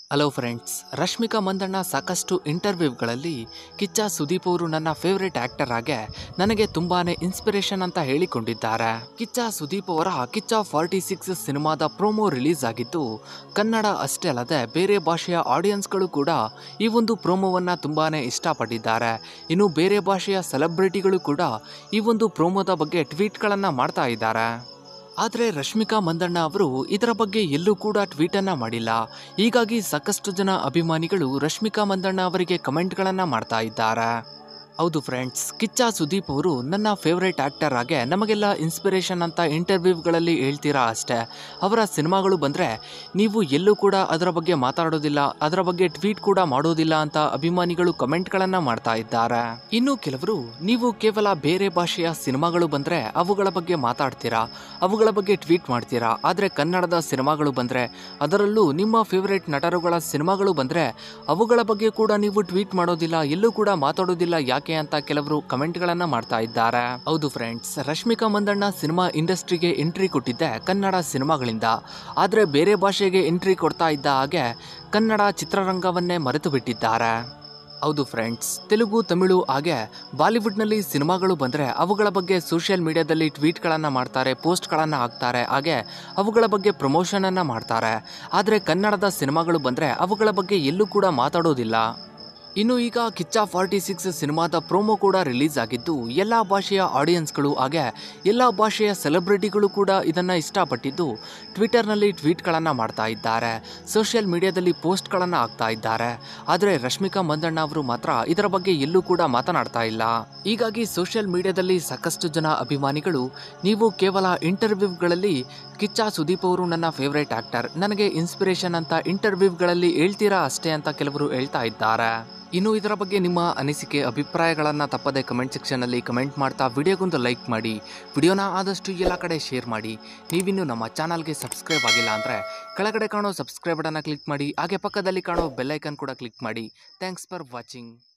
hello friends Rashmika Mandanna ಸಾಕಷ್ಟು ಇಂಟರ್ವ್ಯೂಗಳಲ್ಲಿ ಕಿಚ್ಚ ಸುದೀಪ್ ಅವರು ನನ್ನ ಫೇವ್ರೆಟ್ ಆಕ್ಟರ್ ಆಗೆ ನನಗೆ ತುಂಬಾನೇ ಇನ್ಸ್ಪಿರೇಷನ್ ಅಂತ ಹೇಳಿಕೊಂಡಿದ್ದಾರೆ ಕಿಚ್ಚ ಸುದೀಪ್ ಅವರ ಕಿಚ್ಚ ಫಾರ್ಟಿ ಸಿಕ್ಸ್ ಸಿನಿಮಾದ ಪ್ರೋಮೋ ರಿಲೀಸ್ ಆಗಿದ್ದು ಕನ್ನಡ ಅಷ್ಟೇ ಅಲ್ಲದೆ ಬೇರೆ ಭಾಷೆಯ ಆಡಿಯನ್ಸ್ಗಳು ಕೂಡ ಈ ಒಂದು ಪ್ರೋಮೋವನ್ನ ತುಂಬಾನೇ ಇಷ್ಟಪಟ್ಟಿದ್ದಾರೆ ಇನ್ನು ಬೇರೆ ಭಾಷೆಯ ಸೆಲೆಬ್ರಿಟಿಗಳು ಕೂಡ ಈ ಒಂದು ಪ್ರೋಮೋದ ಬಗ್ಗೆ ಟ್ವೀಟ್ಗಳನ್ನ ಮಾಡ್ತಾ ಇದ್ದಾರೆ ಆದರೆ ರಶ್ಮಿಕಾ ಮಂದಣ್ಣ ಅವರು ಇದರ ಬಗ್ಗೆ ಎಲ್ಲೂ ಕೂಡ ಟ್ವೀಟ್ ಅನ್ನ ಮಾಡಿಲ್ಲ ಹೀಗಾಗಿ ಸಾಕಷ್ಟು ಜನ ಅಭಿಮಾನಿಗಳು ರಶ್ಮಿಕಾ ಮಂದಣ್ಣ ಅವರಿಗೆ ಕಮೆಂಟ್ಗಳನ್ನ ಮಾಡ್ತಾ ಇದ್ದಾರೆ ಹೌದು ಫ್ರೆಂಡ್ಸ್ ಕಿಚ್ಚ ಸುದೀಪ್ ಅವರು ನನ್ನ ಫೇವ್ರೇಟ್ ಆಕ್ಟರ್ ಆಗೆ ನಮಗೆಲ್ಲ ಇನ್ಸ್ಪಿರೇಷನ್ ಅಂತ ಇಂಟರ್ವ್ಯೂಗಳಲ್ಲಿ ಹೇಳ್ತೀರಾ ಅಷ್ಟೇ ಅವರ ಸಿನಿಮಾಗಳು ಬಂದರೆ ನೀವು ಎಲ್ಲೂ ಕೂಡ ಅದರ ಬಗ್ಗೆ ಮಾತಾಡೋದಿಲ್ಲ ಅದರ ಬಗ್ಗೆ ಟ್ವೀಟ್ ಕೂಡ ಮಾಡೋದಿಲ್ಲ ಅಂತ ಅಭಿಮಾನಿಗಳು ಕಮೆಂಟ್ಗಳನ್ನ ಮಾಡ್ತಾ ಇದ್ದಾರೆ ಇನ್ನು ಕೆಲವರು ನೀವು ಕೇವಲ ಬೇರೆ ಭಾಷೆಯ ಸಿನಿಮಾಗಳು ಬಂದರೆ ಅವುಗಳ ಬಗ್ಗೆ ಮಾತಾಡ್ತೀರಾ ಅವುಗಳ ಬಗ್ಗೆ ಟ್ವೀಟ್ ಮಾಡ್ತೀರಾ ಆದರೆ ಕನ್ನಡದ ಸಿನಿಮಾಗಳು ಬಂದರೆ ಅದರಲ್ಲೂ ನಿಮ್ಮ ಫೇವ್ರೇಟ್ ನಟರುಗಳ ಸಿನಿಮಾಗಳು ಬಂದರೆ ಅವುಗಳ ಬಗ್ಗೆ ಕೂಡ ನೀವು ಟ್ವೀಟ್ ಮಾಡೋದಿಲ್ಲ ಎಲ್ಲೂ ಕೂಡ ಮಾತಾಡೋದಿಲ್ಲ ಯಾಕೆ ಅಂತ ಕೆಲವರು ಕಮೆಂಟ್ಗಳನ್ನ ಮಾಡ್ತಾ ಇದ್ದಾರೆ ಹೌದು ಫ್ರೆಂಡ್ಸ್ ರಶ್ಮಿಕಾ ಮಂದಣ್ಣ ಸಿನಿಮಾ ಇಂಡಸ್ಟ್ರಿಗೆ ಎಂಟ್ರಿ ಕೊಟ್ಟಿದ್ದೆ ಕನ್ನಡ ಸಿನಿಮಾಗಳಿಂದ ಆದರೆ ಬೇರೆ ಭಾಷೆಗೆ ಎಂಟ್ರಿ ಕೊಡ್ತಾ ಇದ್ದ ಹಾಗೆ ಕನ್ನಡ ಚಿತ್ರರಂಗವನ್ನೇ ಮರೆತು ಬಿಟ್ಟಿದ್ದಾರೆ ಹೌದು ಫ್ರೆಂಡ್ಸ್ ತೆಲುಗು ತಮಿಳು ಹಾಗೆ ಬಾಲಿವುಡ್ನಲ್ಲಿ ಸಿನಿಮಾಗಳು ಬಂದರೆ ಅವುಗಳ ಬಗ್ಗೆ ಸೋಷಿಯಲ್ ಮೀಡಿಯಾದಲ್ಲಿ ಟ್ವೀಟ್ಗಳನ್ನು ಮಾಡ್ತಾರೆ ಪೋಸ್ಟ್ಗಳನ್ನು ಹಾಕ್ತಾರೆ ಹಾಗೆ ಅವುಗಳ ಬಗ್ಗೆ ಪ್ರಮೋಷನನ್ನು ಮಾಡ್ತಾರೆ ಆದರೆ ಕನ್ನಡದ ಸಿನಿಮಾಗಳು ಬಂದರೆ ಅವುಗಳ ಬಗ್ಗೆ ಎಲ್ಲೂ ಕೂಡ ಮಾತಾಡೋದಿಲ್ಲ ಇನ್ನು ಈಗ ಕಿಚ್ಚ ಫಾರ್ಟಿ ಸಿಕ್ಸ್ ಸಿನಿಮಾದ ಪ್ರೋಮೋ ಕೂಡ ರಿಲೀಸ್ ಆಗಿದ್ದು ಎಲ್ಲ ಭಾಷೆಯ ಆಡಿಯನ್ಸ್ಗಳು ಹಾಗೆ ಎಲ್ಲ ಭಾಷೆಯ ಸೆಲೆಬ್ರಿಟಿಗಳು ಕೂಡ ಇದನ್ನು ಇಷ್ಟಪಟ್ಟಿದ್ದು ಟ್ವಿಟರ್ನಲ್ಲಿ ಟ್ವೀಟ್ಗಳನ್ನು ಮಾಡ್ತಾ ಇದ್ದಾರೆ ಸೋಷಿಯಲ್ ಮೀಡಿಯಾದಲ್ಲಿ ಪೋಸ್ಟ್ಗಳನ್ನು ಹಾಕ್ತಾ ಇದ್ದಾರೆ ಆದರೆ ರಶ್ಮಿಕಾ ಮಂದಣ್ಣ ಅವರು ಮಾತ್ರ ಇದರ ಬಗ್ಗೆ ಎಲ್ಲೂ ಕೂಡ ಮಾತನಾಡ್ತಾ ಇಲ್ಲ ಹೀಗಾಗಿ ಸೋಷಿಯಲ್ ಮೀಡಿಯಾದಲ್ಲಿ ಸಾಕಷ್ಟು ಜನ ಅಭಿಮಾನಿಗಳು ನೀವು ಕೇವಲ ಇಂಟರ್ವ್ಯೂಗಳಲ್ಲಿ ಕಿಚ್ಚ ಸುದೀಪ್ ಅವರು ನನ್ನ ಫೇವ್ರೇಟ್ ಆಕ್ಟರ್ ನನಗೆ ಇನ್ಸ್ಪಿರೇಷನ್ ಅಂತ ಇಂಟರ್ವ್ಯೂಗಳಲ್ಲಿ ಹೇಳ್ತೀರಾ ಅಷ್ಟೇ ಅಂತ ಕೆಲವರು ಹೇಳ್ತಾ ಇದ್ದಾರೆ ಇನ್ನು ಇದರ ಬಗ್ಗೆ ನಿಮ್ಮ ಅನಿಸಿಕೆ ಅಭಿಪ್ರಾಯಗಳನ್ನು ತಪ್ಪದೆ ಕಮೆಂಟ್ ಸೆಕ್ಷನಲ್ಲಿ ಕಮೆಂಟ್ ಮಾಡ್ತಾ ವಿಡಿಯೋಗೊಂದು ಲೈಕ್ ಮಾಡಿ ವಿಡಿಯೋನ ಆದಷ್ಟು ಎಲ್ಲ ಕಡೆ ಶೇರ್ ಮಾಡಿ ನೀವಿನ್ನು ನಮ್ಮ ಚಾನಲ್ಗೆ ಸಬ್ಸ್ಕ್ರೈಬ್ ಆಗಿಲ್ಲ ಅಂದರೆ ಕೆಳಗಡೆ ಕಾಣೋ ಸಬ್ಸ್ಕ್ರೈಬ್ ಬಟನ್ನ ಕ್ಲಿಕ್ ಮಾಡಿ ಹಾಗೆ ಪಕ್ಕದಲ್ಲಿ ಕಾಣೋ ಬೆಲ್ಲೈಕನ್ ಕೂಡ ಕ್ಲಿಕ್ ಮಾಡಿ ಥ್ಯಾಂಕ್ಸ್ ಫಾರ್ ವಾಚಿಂಗ್